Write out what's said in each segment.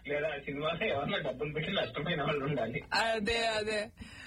లేదా ఆ సినిమాలో ఎవరన్నా డబ్బులు పెట్టి నష్టమైన వాళ్ళు ఉండాలి అదే అదే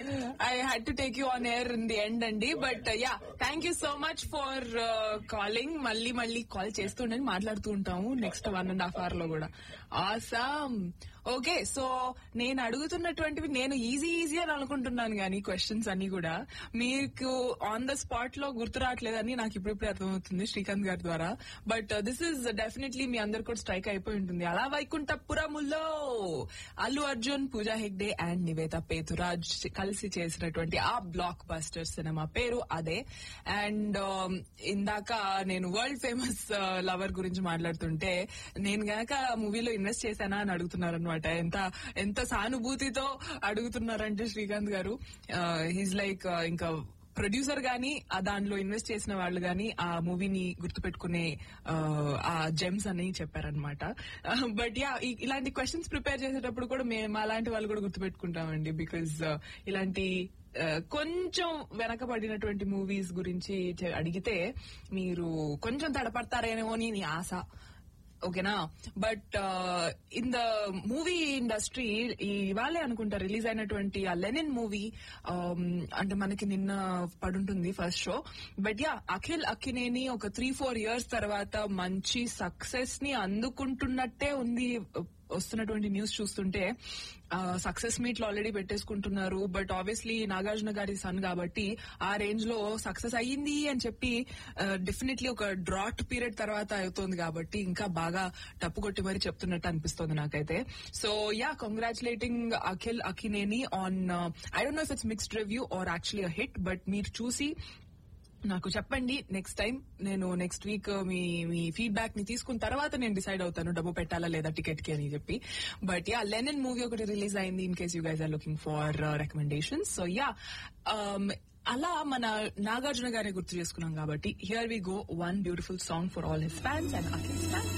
I had to take you on air in the end అండి but yeah thank you so much for calling మళ్ళీ మళ్ళీ కాల్ చేస్తూ ఉండండి మాట్లాడుతూ ఉంటాము next one and half hour లో కూడా ఆసామ్ ఓకే సో నేను అడుగుతున్నటువంటివి నేను ఈజీ ఈజీ అని అనుకుంటున్నాను కానీ క్వశ్చన్స్ అన్ని కూడా మీకు ఆన్ ద స్పాట్ లో గుర్తు రావట్లేదని నాకు ఇప్పుడిప్పుడే అర్థమవుతుంది శ్రీకాంత్ గారి ద్వారా బట్ దిస్ ఇస్ డెఫినెట్లీ మీ అందరు కూడా స్ట్రైక్ అయిపోయి ఉంటుంది అలా వైకుంఠపురములో అల్లు అర్జున్ పూజా హెగ్డే అండ్ నివేత పేతురాజ్ కలిసి చేసినటువంటి ఆ బ్లాక్ బస్టర్ సినిమా పేరు అదే అండ్ ఇందాక నేను వరల్డ్ ఫేమస్ లవర్ గురించి మాట్లాడుతుంటే నేను గనక మూవీలో ఇన్వెస్ట్ చేశానా అని అడుగుతున్నారు అనమాట ఎంత ఎంత సానుభూతితో అడుగుతున్నారంటే శ్రీకాంత్ గారు హీస్ లైక్ ఇంకా ప్రొడ్యూసర్ గాని ఆ దానిలో ఇన్వెస్ట్ చేసిన వాళ్ళు గాని ఆ మూవీని గుర్తుపెట్టుకునే ఆ, ఆ జెమ్స్ అని చెప్పారనమాట బట్ యా ఇలాంటి క్వశ్చన్స్ ప్రిపేర్ చేసేటప్పుడు కూడా మేము అలాంటి వాళ్ళు కూడా గుర్తుపెట్టుకుంటామండి బికాజ్ ఇలాంటి ఆ, కొంచెం వెనకబడినటువంటి మూవీస్ గురించి చె- అడిగితే మీరు కొంచెం తడపడతారేమో అని నీ ఆశ ఓకేనా but in the movie industry ఇవాళే అనుకుంటా రిలీజ్ అయినటువంటి ఆ లెనిన్ మూవీ అంటే మనకి నిన్న పడుంటుంది first show but yeah Akhil Akkineni ఒక త్రీ ఫోర్ ఇయర్స్ తర్వాత మంచి సక్సెస్ ని అందుకుంటున్నట్టే ఉంది వస్తున్నటువంటి న్యూస్ చూస్తుంటే సక్సెస్ మీట్లు ఆల్రెడీ పెట్టేసుకుంటున్నారు బట్ ఆబ్వియస్లీ నాగార్జున గారి సన్ కాబట్టి ఆ రేంజ్ లో సక్సెస్ అయ్యింది అని చెప్పి డెఫినెట్లీ ఒక డ్రాట్ పీరియడ్ తర్వాత అవుతోంది కాబట్టి ఇంకా బాగా టప్పు కొట్టి మరీ చెప్తున్నట్టు అనిపిస్తోంది నాకైతే so yeah congratulating Akhil Akkineni on I don't know if it's mixed review or actually a hit but మీరు చూసి నాకు చెప్పండి నెక్స్ట్ టైం నేను నెక్స్ట్ వీక్ మీ మీ ఫీడ్బ్యాక్ ని తీసుకున్న తర్వాత నేను డిసైడ్ అవుతాను డబ్బు పెట్టాలా లేదా టికెట్ కి అని చెప్పి బట్ యా లెనన్ మూవీ ఒకటి రిలీజ్ అయింది in case you guys are looking for recommendations so yeah అలా మన నాగార్జున గారిని గుర్తు చేసుకున్నాం కాబట్టి here we go one beautiful song for all his fans and Akhil's fans